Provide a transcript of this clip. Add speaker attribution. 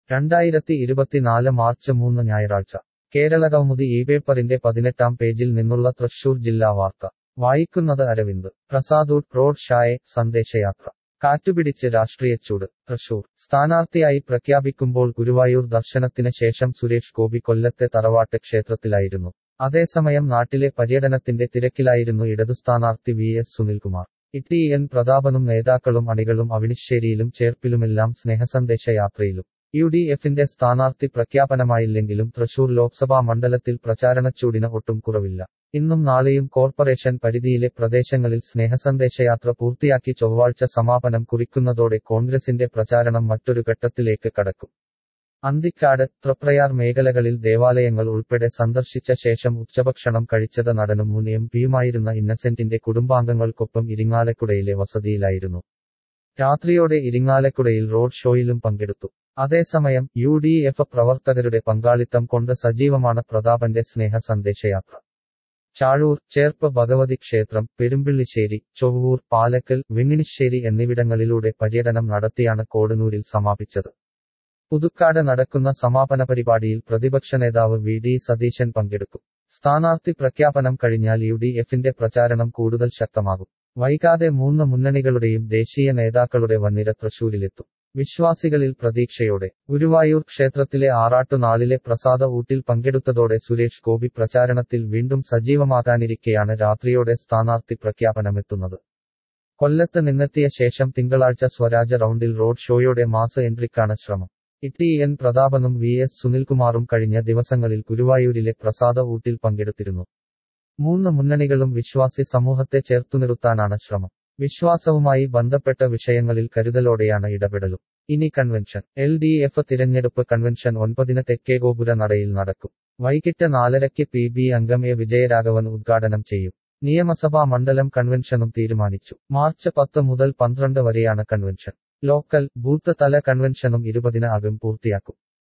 Speaker 1: രണ്ടായിരത്തി ഇരുപത്തിനാല് മാർച്ച് മൂന്ന് ഞായറാഴ്ച കേരള കൗമുദി ഈ പേപ്പറിന്റെ പതിനെട്ടാം പേജിൽ നിന്നുള്ള തൃശൂർ ജില്ലാ വാർത്ത വായിക്കുന്നത് അരവിന്ദ് പ്രസാദൂർ റോഡ് ഷായെ സന്ദേശയാത്ര കാറ്റുപിടിച്ച് രാഷ്ട്രീയച്ചൂട് തൃശൂർ സ്ഥാനാർത്ഥിയായി പ്രഖ്യാപിക്കുമ്പോൾ ഗുരുവായൂർ ദർശനത്തിന് ശേഷം സുരേഷ് ഗോപി കൊല്ലത്തെ തറവാട്ട് ക്ഷേത്രത്തിലായിരുന്നു അതേസമയം നാട്ടിലെ പര്യടനത്തിന്റെ തിരക്കിലായിരുന്നു ഇടതു സ്ഥാനാർത്ഥി V S Sunilkumar T N പ്രതാപനും നേതാക്കളും അണികളും അവിണിശ്ശേരിയിലും ചേർപ്പിലുമെല്ലാം സ്നേഹസന്ദേശ യാത്രയിലും യു ഡി എഫിന്റെ സ്ഥാനാർത്ഥി പ്രഖ്യാപനമായില്ലെങ്കിലും തൃശൂർ ലോക്സഭാ മണ്ഡലത്തിൽ പ്രചാരണച്ചൂടിന് ഒട്ടും കുറവില്ല ഇന്നും നാളെയും കോർപ്പറേഷൻ പരിധിയിലെ പ്രദേശങ്ങളിൽ സ്നേഹസന്ദേശയാത്ര പൂർത്തിയാക്കി ചൊവ്വാഴ്ച സമാപനം കുറിക്കുന്നതോടെ കോൺഗ്രസിന്റെ പ്രചാരണം മറ്റൊരു ഘട്ടത്തിലേക്ക് കടക്കും അന്തിക്കാട് തൃപ്രയാർ മേഖലകളിൽ ദേവാലയങ്ങൾ ഉൾപ്പെടെ സന്ദർശിച്ച ശേഷം ഉച്ചഭക്ഷണം കഴിച്ചത് നടനും മുൻ എം പിയുമായിരുന്ന ഇന്നസെന്റിന്റെ കുടുംബാംഗങ്ങൾക്കൊപ്പം ഇരിങ്ങാലക്കുടയിലെ വസതിയിലായിരുന്നു രാത്രിയോടെ ഇരിങ്ങാലക്കുടയിൽ റോഡ് ഷോയിലും പങ്കെടുത്തു അതേസമയം യു ഡി എഫ് പ്രവർത്തകരുടെ പങ്കാളിത്തം കൊണ്ട് സജീവമാണ് പ്രതാപന്റെ സ്നേഹ സന്ദേശയാത്ര ചാഴൂർ ചേർപ്പ് ഭഗവതി ക്ഷേത്രം പെരുമ്പിള്ളിശ്ശേരി ചൊവ്വൂർ പാലക്കൽ വെങ്ങിണിശ്ശേരി എന്നിവിടങ്ങളിലൂടെ പര്യടനം നടത്തിയാണ് കോടനൂരിൽ സമാപിച്ചത് പുതുക്കാട് നടക്കുന്ന സമാപന പരിപാടിയിൽ പ്രതിപക്ഷ നേതാവ് വി ഡി സതീശൻ പങ്കെടുക്കും സ്ഥാനാർത്ഥി പ്രഖ്യാപനം കഴിഞ്ഞാൽ യു ഡി എഫിന്റെ പ്രചാരണം കൂടുതൽ ശക്തമാകും വൈകാതെ മൂന്ന് മുന്നണികളുടെയും ദേശീയ നേതാക്കളുടെ വന്നിര തൃശൂരിലെത്തും വിശ്വാസികളിൽ പ്രതീക്ഷയോടെ ഗുരുവായൂർ ക്ഷേത്രത്തിലെ ആറാട്ടുനാളിലെ പ്രസാദ ഊട്ടിൽ പങ്കെടുത്തതോടെ സുരേഷ് ഗോപി പ്രചാരണത്തിൽ വീണ്ടും സജീവമാകാനിരിക്കെയാണ് രാത്രിയോടെ സ്ഥാനാർത്ഥി പ്രഖ്യാപനമെത്തുന്നത് കൊല്ലത്ത് നിന്നെത്തിയ ശേഷം തിങ്കളാഴ്ച സ്വരാജ റൗണ്ടിൽ റോഡ് ഷോയോടെ മാസ് എൻട്രിക്കാണ് ശ്രമം ഇട്ടി എൻ പ്രതാപനും വി എസ് സുനിൽകുമാറും കഴിഞ്ഞ ദിവസങ്ങളിൽ ഗുരുവായൂരിലെ പ്രസാദ ഊട്ടിൽ പങ്കെടുത്തിരുന്നു മൂന്ന് മുന്നണികളും വിശ്വാസി സമൂഹത്തെ ചേർത്തുനിർത്താനാണ് ശ്രമം വിശ്വാസവുമായി ബന്ധപ്പെട്ട വിഷയങ്ങളിൽ കരുതലോടെയാണ് ഇടപെടലും ഇനി കൺവെൻഷൻ എൽ ഡി എഫ് തിരഞ്ഞെടുപ്പ് കൺവെൻഷൻ ഒൻപതിന് തെക്കേഗോപുര നടയിൽ നടക്കും വൈകിട്ട് നാലരയ്ക്ക് പി ബി അംഗം എ വിജയരാഘവൻ ഉദ്ഘാടനം ചെയ്യും നിയമസഭാ മണ്ഡലം കൺവെൻഷനും തീരുമാനിച്ചു മാർച്ച് പത്ത് മുതൽ പന്ത്രണ്ട് വരെയാണ് കൺവെൻഷൻ ലോക്കൽ ബൂത്ത് തല കൺവെൻഷനും ഇരുപതിന് അകം പൂർത്തിയാക്കും